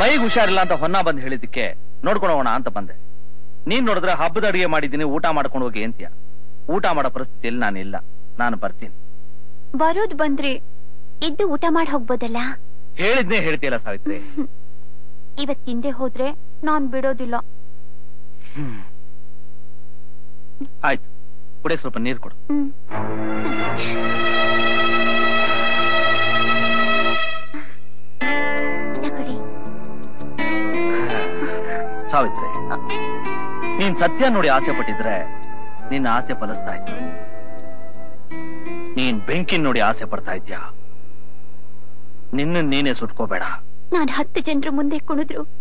ಮೈಗ್ ಹುಷಾರಿಲ್ಲ ಅಂತ ಹೊನ್ನ ಬಂದ್ ಹೇಳಿದ್ದಕ್ಕೆ ನೋಡ್ಕೊಂಡು ಹೋಗೋಣ ಅಂತ ಬಂದೆ ನೀನ್ ನೋಡಿದ್ರೆ ಹಬ್ಬದ ಅಡಿಗೆ ಮಾಡಿದ್ದೀನಿ ಊಟ ಮಾಡ್ಕೊಂಡು ಹೋಗಿ ಅಂತ್ಯ ಊಟ ಮಾಡೋ ಪರಿಸ್ಥಿತಿಯಲ್ಲಿ ನಾನಿಲ್ಲ ನಾನು ಬರ್ತೀನಿ ಬರೋದ್ ಬಂದ್ರೆ ಇದ್ದು ಊಟ ಮಾಡಿ ಹೋಗ್ಬೋದಲ್ಲ ಹೇಳಿದ್ನೇ ಹೇಳ್ತೀಯಲ್ಲ ಸಾವಿತ್ರಿ ಇವತ್ ತಿಂದೆ ಹೋದ್ರೆ ನಾನ್ ಬಿಡೋದಿಲ್ಲ ಹ್ಮ್. ಆಯ್ತು ಕುಡಿಯಕ್ ಸ್ವಲ್ಪ ನೀರು ಕೊಡು ಹ್ಮ್. ತಗೊಳ್ಳಿ ಸಾವಿತ್ರಿ ನೀನ್ ಸತ್ಯ ನೋಡಿ ಆಸೆ ಪಟ್ಟಿದ್ರೆ ನಿನ್ನ ಆಸೆ ಫಲಿಸ್ತಾ ಇತ್ತು ನೀನ್ ಬೆಂಕಿ ನೋಡಿ ಆಸೆ ಪಡ್ತಾ ಇದ್ಯಾ ನಿನ್ನ ನೀನೇ ಸುಟ್ಕೋಬೇಡ ನಾನ್ ಹತ್ತು ಜನರ ಮುಂದೆ ಕುಣಿದ್ರು